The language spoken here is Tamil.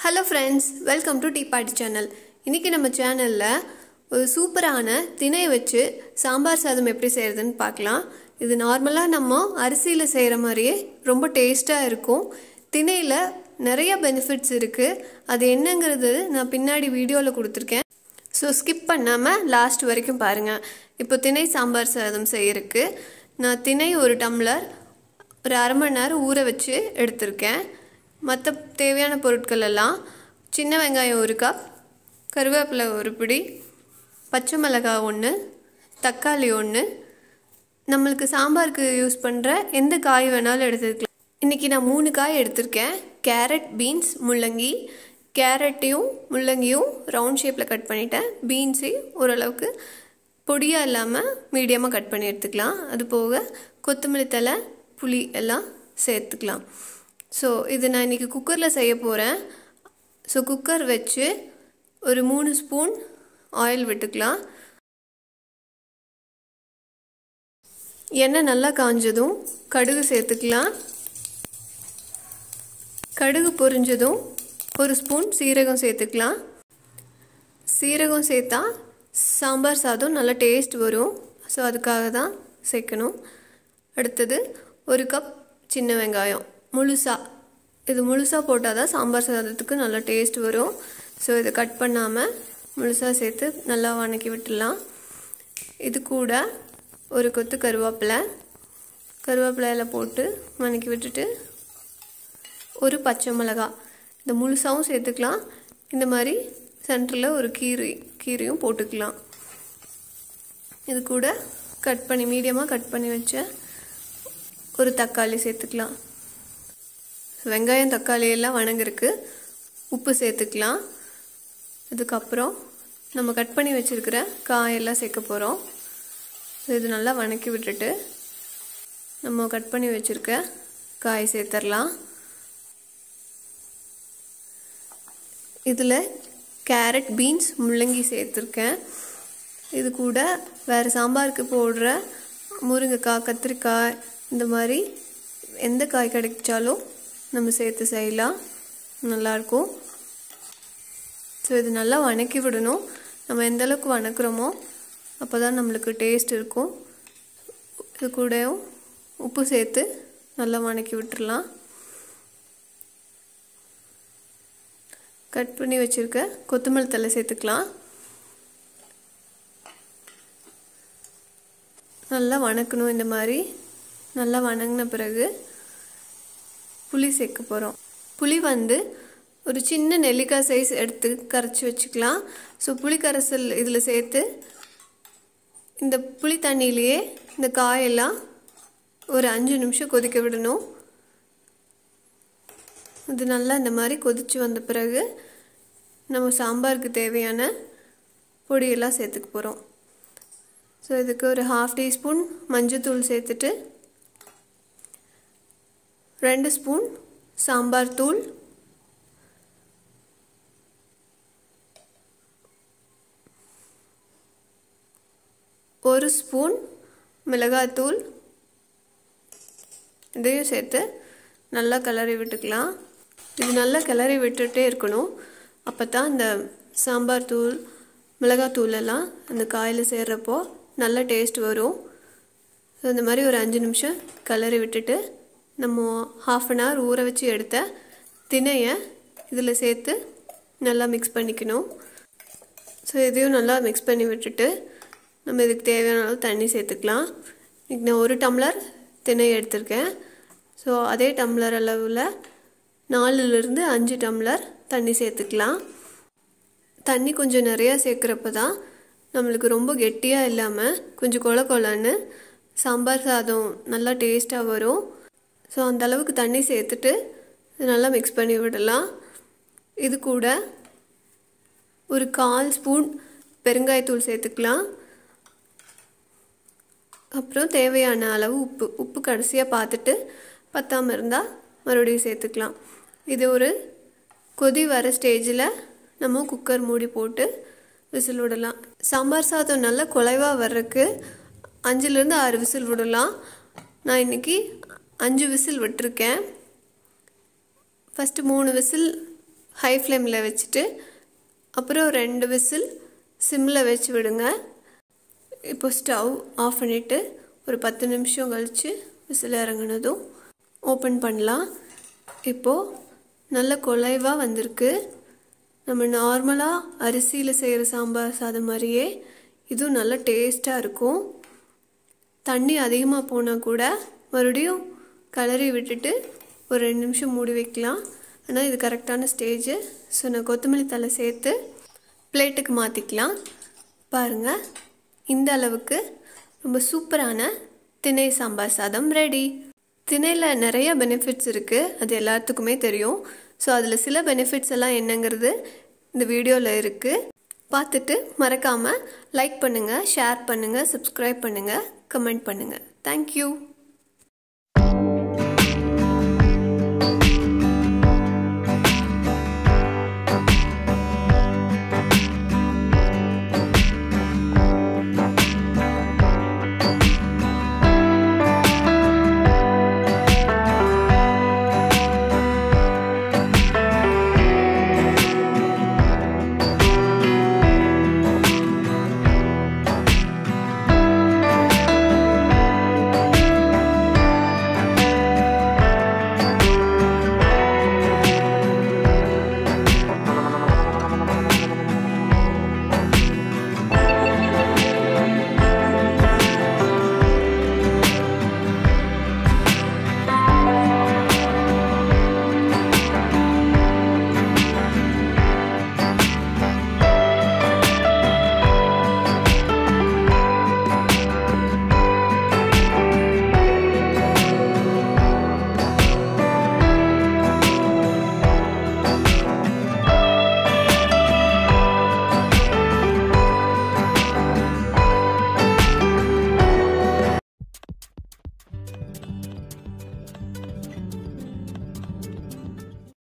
hello friends welcome to tea party channel இன்றைக்கி நம்ம சேனலில் ஒரு சூப்பரான திணை வச்சு சாம்பார் சாதம் எப்படி செய்கிறதுன்னு பார்க்கலாம் இது நார்மலாக நம்ம அரிசியில் செய்கிற மாதிரியே ரொம்ப டேஸ்ட்டாக இருக்கும் திணையில் நிறைய பெனிஃபிட்ஸ் இருக்குது அது என்னங்கிறது நான் பின்னாடி வீடியோவில் கொடுத்துருக்கேன் ஸோ ஸ்கிப் பண்ணாமல் லாஸ்ட் வரைக்கும் பாருங்கள் இப்போ திணை சாம்பார் சாதம் செய்யறதுக்கு நான் திணை ஒரு டம்ளர் ஒரு அரை மணி நேரம் ஊற வச்சு எடுத்திருக்கேன் மற்ற தேவையான பொருட்கள் எல்லாம் சின்ன வெங்காயம் ஒரு கப் கருவேப்பிலை ஒரு பிடி பச்சை மிளகாய் ஒன்று தக்காளி ஒன்று நம்மளுக்கு சாம்பாருக்கு யூஸ் பண்ணுற எந்த காய் வேணாலும் எடுத்துக்கலாம் இன்றைக்கி நான் மூணு காய் எடுத்திருக்கேன் கேரட் பீன்ஸ் முள்ளங்கி கேரட்டையும் முள்ளங்கியும் ரவுண்ட் ஷேப்பில் கட் பண்ணிட்டேன் பீன்ஸையும் ஓரளவுக்கு பொடியாக இல்லாமல் மீடியமாக கட் பண்ணி எடுத்துக்கலாம் அது போக கொத்தமல்லி தலை புளி எல்லாம் சேர்த்துக்கலாம் ஸோ இது நான் இன்றைக்கி குக்கரில் செய்ய போகிறேன் ஸோ குக்கர் வச்சு ஒரு மூணு ஸ்பூன் ஆயில் விட்டுக்கலாம் எண்ணெய் நல்லா காஞ்சதும் கடுகு சேர்த்துக்கலாம் கடுகு பொரிஞ்சதும் ஒரு ஸ்பூன் சீரகம் சேர்த்துக்கலாம் சீரகம் சேர்த்தா சாம்பார் சாதம் நல்லா டேஸ்ட் வரும் ஸோ அதுக்காக தான் சேர்க்கணும் அடுத்தது ஒரு கப் சின்ன வெங்காயம் முழுசாக இது முழுசாக போட்டால் தான் சாம்பார் சாதத்துக்கு நல்லா டேஸ்ட் வரும் ஸோ இதை கட் பண்ணாமல் முழுசாக சேர்த்து நல்லா வணக்கி விட்டுடலாம் இது கூட ஒரு கொத்து கருவேப்பிலை கருவேப்பிலையில் போட்டு வணக்கி விட்டுட்டு ஒரு பச்சை மிளகா இந்த முழுசாகவும் சேர்த்துக்கலாம் இந்த மாதிரி சென்டரில் ஒரு கீரை கீரையும் போட்டுக்கலாம் இது கூட கட் பண்ணி மீடியமாக கட் பண்ணி வச்ச ஒரு தக்காளி சேர்த்துக்கலாம் வெங்காயம் தக்காளி எல்லாம் வணங்கிருக்கு உப்பு சேர்த்துக்கலாம் இதுக்கப்புறம் நம்ம கட் பண்ணி வச்சுருக்கிற காயெல்லாம் சேர்க்க போகிறோம் இது நல்லா வணக்கி விட்டுட்டு நம்ம கட் பண்ணி வச்சுருக்க காய் சேர்த்துடலாம் இதில் கேரட் பீன்ஸ் முள்ளங்கி சேர்த்துருக்கேன் இது கூட வேறு சாம்பாருக்கு போடுற முருங்கைக்காய் கத்திரிக்காய் இந்த மாதிரி எந்த காய் கிடைச்சாலும் நம்ம சேர்த்து செய்யலாம் நல்லாயிருக்கும் ஸோ இது நல்லா வணக்கி விடணும் நம்ம எந்த அளவுக்கு வணக்குறோமோ அப்போ தான் நம்மளுக்கு டேஸ்ட் இருக்கும் இது கூடயும் உப்பு சேர்த்து நல்லா வணக்கி விட்டுடலாம் கட் பண்ணி வச்சுருக்க கொத்தமல்லி தலை சேர்த்துக்கலாம் நல்லா வணக்கணும் இந்த மாதிரி நல்லா வணங்கின பிறகு புளி சேர்க்க போகிறோம் புளி வந்து ஒரு சின்ன நெல்லிக்காய் சைஸ் எடுத்து கரைச்சி வச்சுக்கலாம் ஸோ புளி கரைசல் இதில் சேர்த்து இந்த புளி தண்ணியிலேயே இந்த காயெல்லாம் ஒரு அஞ்சு நிமிஷம் கொதிக்க விடணும் இது நல்லா இந்த மாதிரி கொதித்து வந்த பிறகு நம்ம சாம்பாருக்கு தேவையான பொடியெல்லாம் சேர்த்துக்க போகிறோம் ஸோ இதுக்கு ஒரு ஹாஃப் டீஸ்பூன் மஞ்சத்தூள் சேர்த்துட்டு ரெண்டு ஸ்பூன் சாம்பார் தூள் ஒரு ஸ்பூன் மிளகாத்தூள் இதையும் சேர்த்து நல்லா கிளறி விட்டுக்கலாம் இது நல்லா கிளறி விட்டுட்டே இருக்கணும் அப்போ தான் இந்த சாம்பார் தூள் மிளகாத்தூள் எல்லாம் அந்த காயில் சேர்றப்போ நல்ல டேஸ்ட் வரும் ஸோ இந்த மாதிரி ஒரு அஞ்சு நிமிஷம் கிளறி விட்டுட்டு நம்ம ஹாஃப் அன் ஹவர் ஊற வச்சு எடுத்த திணையை இதில் சேர்த்து நல்லா மிக்ஸ் பண்ணிக்கணும் ஸோ இதையும் நல்லா மிக்ஸ் பண்ணி விட்டுட்டு நம்ம இதுக்கு தேவையான அளவு தண்ணி சேர்த்துக்கலாம் இன்றைக்கி நான் ஒரு டம்ளர் திணை எடுத்திருக்கேன் ஸோ அதே டம்ளர் அளவில் நாலுலேருந்து அஞ்சு டம்ளர் தண்ணி சேர்த்துக்கலாம் தண்ணி கொஞ்சம் நிறையா சேர்க்குறப்ப தான் நம்மளுக்கு ரொம்ப கெட்டியாக இல்லாமல் கொஞ்சம் கொல கொலன்னு சாம்பார் சாதம் நல்லா டேஸ்ட்டாக வரும் ஸோ அந்த அளவுக்கு தண்ணி சேர்த்துட்டு நல்லா மிக்ஸ் பண்ணி விடலாம் இது கூட ஒரு கால் ஸ்பூன் பெருங்காயத்தூள் சேர்த்துக்கலாம் அப்புறம் தேவையான அளவு உப்பு உப்பு கடைசியாக பார்த்துட்டு பத்தாமல் இருந்தால் மறுபடியும் சேர்த்துக்கலாம் இது ஒரு கொதி வர ஸ்டேஜில் நம்ம குக்கர் மூடி போட்டு விசில் விடலாம் சாம்பார் சாதம் நல்லா குலைவாக வர்றதுக்கு அஞ்சுலேருந்து ஆறு விசில் விடலாம் நான் இன்றைக்கி அஞ்சு விசில் விட்டுருக்கேன் ஃபஸ்ட்டு மூணு விசில் ஹை ஃப்ளேமில் வச்சுட்டு அப்புறம் ரெண்டு விசில் சிம்மில் வச்சு விடுங்க இப்போ ஸ்டவ் ஆஃப் பண்ணிவிட்டு ஒரு பத்து நிமிஷம் கழித்து விசில் இறங்கினதும் ஓப்பன் பண்ணலாம் இப்போது நல்ல குலைவாக வந்திருக்கு நம்ம நார்மலாக அரிசியில் செய்கிற சாம்பார் சாதம் மாதிரியே இதுவும் நல்ல டேஸ்ட்டாக இருக்கும் தண்ணி அதிகமாக போனால் கூட மறுபடியும் கலரி விட்டுட்டு ஒரு ரெண்டு நிமிஷம் மூடி வைக்கலாம் ஆனால் இது கரெக்டான ஸ்டேஜு ஸோ நான் கொத்தமல்லி தலை சேர்த்து பிளேட்டுக்கு மாற்றிக்கலாம் பாருங்கள் இந்த அளவுக்கு ரொம்ப சூப்பரான திணை சாம்பார் சாதம் ரெடி திணையில் நிறைய பெனிஃபிட்ஸ் இருக்குது அது எல்லாத்துக்குமே தெரியும் ஸோ அதில் சில பெனிஃபிட்ஸ் எல்லாம் என்னங்கிறது இந்த வீடியோவில் இருக்குது பார்த்துட்டு மறக்காமல் லைக் பண்ணுங்கள் ஷேர் பண்ணுங்கள் சப்ஸ்கிரைப் பண்ணுங்கள் கமெண்ட் பண்ணுங்கள் தேங்க்யூ